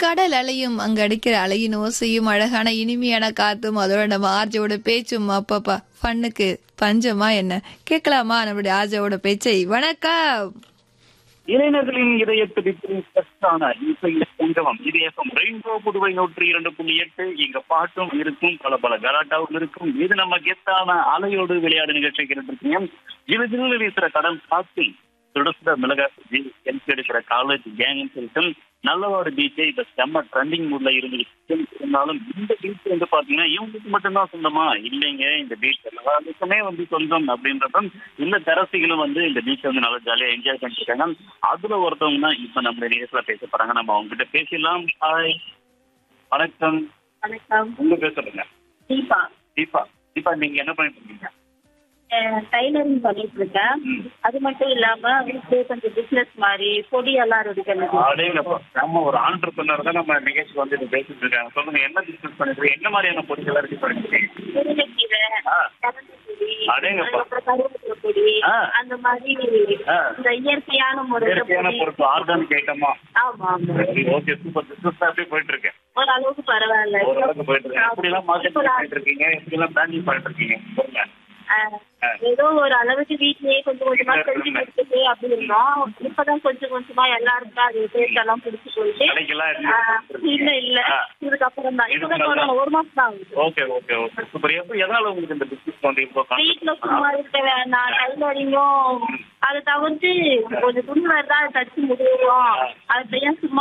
கடல் அலையும் அங்க அடிக்கிற அலையின் ஓசையும் அழகான இனிமையான காத்தும் அதோட நம்ம ஆர்ஜோட பேச்சும் அப்பப்பா ஃபன்னுக்கு பஞ்சமா என்ன கேட்கலாமா நம்மளுடைய ஆர்ஜோட பேச்சை வணக்கம் இளைஞர்களின் இதயத்துடிப்பின் சத்தான இசை சங்கமம் இது எஃப்எம் ரெயின்போ புதுவை நூற்றி இரண்டு புள்ளி எட்டு இங்க பாட்டும் இருக்கும் பல பல கலாட்டாவும் இருக்கும் இது நம்ம கெத்தான அலையோடு விளையாடு நிகழ்ச்சி கேட்டுருக்கீங்க ஜிலு ஜிலு வீசுற கடல் காத்து சுட சுட மிளகாய் எல்பி எடுக்கிற காலேஜ் கேங்னு சொல்லிட்டு நல்லவாடு பீச்சை இப்ப செம்ம ட்ரெண்டிங் மூட்ல இருந்து இருந்தாலும் இந்த பீச் வந்து பாத்தீங்கன்னா இவங்களுக்கு மட்டும்தான் சொந்தமா இல்லைங்க இந்த பீச் எல்லாருக்குமே வந்து சொந்தம் அப்படின்றதும் இந்த தரசிகளும் வந்து இந்த பீச்சை வந்து நல்லா ஜாலியா என்ஜாய் பண்ணிட்டு இருக்காங்க அதுல ஒருத்தவங்க தான் இப்ப நம்ம நிகழ்ச்சியில பேச போறாங்க நம்ம அவங்க கிட்ட பேசிடலாம் ஹாய் வணக்கம் வணக்கம் உங்க பேர் சொல்லுங்க தீபா தீபா தீபா நீங்க என்ன பண்ணிட்டு இருக்கீங்க டைலரிங் பண்ணிட்டு இருக்கேன் அது மட்டும் இல்லாம வீட்டுல கொஞ்சம் பிசினஸ் மாதிரி பொடி எல்லாம் ரெடி பண்ணிட்டு அடேங்கப்பா நம்ம ஒரு ஆண்டர்பனர் தான் நம்ம நிகழ்ச்சி வந்து இப்ப பேசிட்டு இருக்காங்க சொல்லுங்க என்ன பிசினஸ் பண்ணிட்டு என்ன மாதிரியான பொருட்கள் ரெடி பண்ணிட்டு முருங்கைக்கீரை ஆ. கலந்து பொடி அடேங்கப்பா. அதுக்கப்புறம் கருவேப்பிலை பொடி ஆ. அந்த மாதிரி ஆ. இந்த இயற்கையான முறையில இயற்கையான பொடி பொருட்கள் ஆர்கானிக் ஐட்டமா ஆமா ஆமா ஓகே சூப்பர் பிசினஸ் அப்படியே போயிட்டு இருக்கேன் ஓரளவுக்கு பரவாயில்ல ஓரளவுக்கு போயிட்டு இருக்கேன் எப்படி எல்லாம் மார்க்கெட் பண்ணிட்டு இருக்கீங்க எப்படி எல்லாம் பிராண்டிங் பண்ணிட்டு இருக்கீங்க சொல்லுங்க ஆ, ஏதோ ஒரு அளவுக்கு வீட்லயே கொஞ்சம் கொஞ்சமா செஞ்சு கொடுத்துட்டு அப்படி இருந்தோம் இப்பதான் கொஞ்சம் கொஞ்சமா எல்லாருக்கும் அது டேஸ்ட் எல்லாம் பிடிச்சு போயிட்டு கடைக்கெல்லாம் ஆ, இல்ல இல்ல ஆ. இதுக்கப்புறம் தான் இதுக்கு இப்பதான் நல்லா- தொடங்கணும். ஒரு மாசம் தான் ஆகுது ஓகே ஓகே ஓகே சூப்பர் எப்போ எதனால உங்களுக்கு இந்த பிசினஸ் வந்து இப்போ வீட்டுல சும்மா இருக்க வேணாம் டைலரிங்கும் அதை தவிர்த்து கொஞ்சம் துணி தான் தச்சு முடியும் அதை ஏன் சும்மா